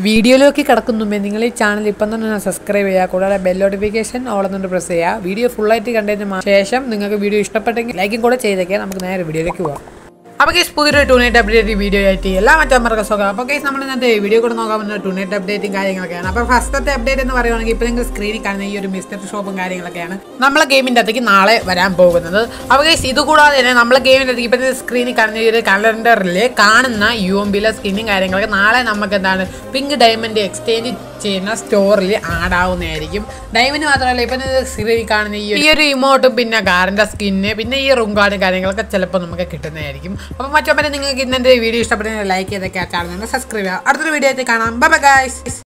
വീഡിയോയിലേക്ക് കിടക്കും മുമ്പേ നിങ്ങൾ ഈ ചാനൽ ഇപ്പം തന്നെ സബ്സ്ക്രൈബ് ചെയ്യുക കൂടാതെ ബെൽ നോട്ടിഫിക്കേഷൻ ഓളെന്നുണ്ട് പ്രസ് ചെയ്യുക വീഡിയോ ഫുള്ളായിട്ട് കണ്ടതിന് മാ- ശേഷം നിങ്ങൾക്ക് വീഡിയോ ഇഷ്ടപ്പെട്ടെങ്കിൽ ലൈക്കും കൂടെ ചെയ്തേക്കാം നമുക്ക് നേരെ വീഡിയോയിലേക്ക് പോകാം അപ്പോൾ കേസ് പുതിയൊരു ടു നൈറ്റ് അപ്ഡേറ്റ് വീഡിയോ ആയിട്ട് എല്ലാ മറ്റന്മാർക്കും സുഖം അപ്പോൾ കേസ് നമ്മൾ ഇന്നത്തെ വീഡിയോ കൂടെ നോക്കാൻ പറ്റുന്ന ടു നൈറ്റ് അപ്ഡേറ്റും കാര്യങ്ങളൊക്കെയാണ് അപ്പോൾ ഫസ്റ്റത്തെ അപ്ഡേറ്റ് എന്ന് പറയുവാണെങ്കിൽ ഇപ്പോൾ നിങ്ങൾ സ്ക്രീനിൽ കാണുന്ന ഈ ഒരു മിസ്റ്റർ ഷോപ്പും കാര്യങ്ങളൊക്കെയാണ് നമ്മളെ ഗെയിമിൻ്റെ അകത്തേക്ക് നാളെ വരാൻ പോകുന്നത് അപ്പോൾ കേസ് ഇത് കൂടാതെ തന്നെ നമ്മളെ ഗെയിമിൻ്റെ അകത്തേക്ക് ഇപ്പോൾ സ്ക്രീനിൽ കാണുന്ന ഈ ഒരു കലണ്ടറിൽ കാണുന്ന യു എം ബിയിലെ സ്കിന്നും കാര്യങ്ങളൊക്കെ നാളെ നമുക്ക് എന്താണ് പിങ്ക് ഡയമണ്ട് എക്സ്ചേഞ്ച് ചെയ്യുന്ന സ്റ്റോറിൽ ആടാവുന്നതായിരിക്കും ഡയമണ്ട് മാത്രമല്ല ഇപ്പം സ്ക്രീനിൽ കാണുന്ന ഈ ഒരു- ഈ ഒരു ഇമോട്ടും പിന്നെ കാറിൻ്റെ സ്കിന്ന് പിന്നെ ഈ റൂം കാർഡും കാര്യങ്ങളൊക്കെ ചിലപ്പോൾ നമുക്ക് കിട്ടുന്നതായിരിക്കും അപ്പോൾ മറ്റൊപ്പം നിങ്ങൾക്ക് ഇന്നത്തെ വീഡിയോ ഇഷ്ടപ്പെടുന്ന ലൈക്ക് ചെയ്തൊക്കെ ആ ചാനൽ സബ്സ്ക്രൈബ് ചെയ്യുക അടുത്തൊരു വീഡിയോ ആയിട്ട് കാണാം ബൈ ഗൈസ്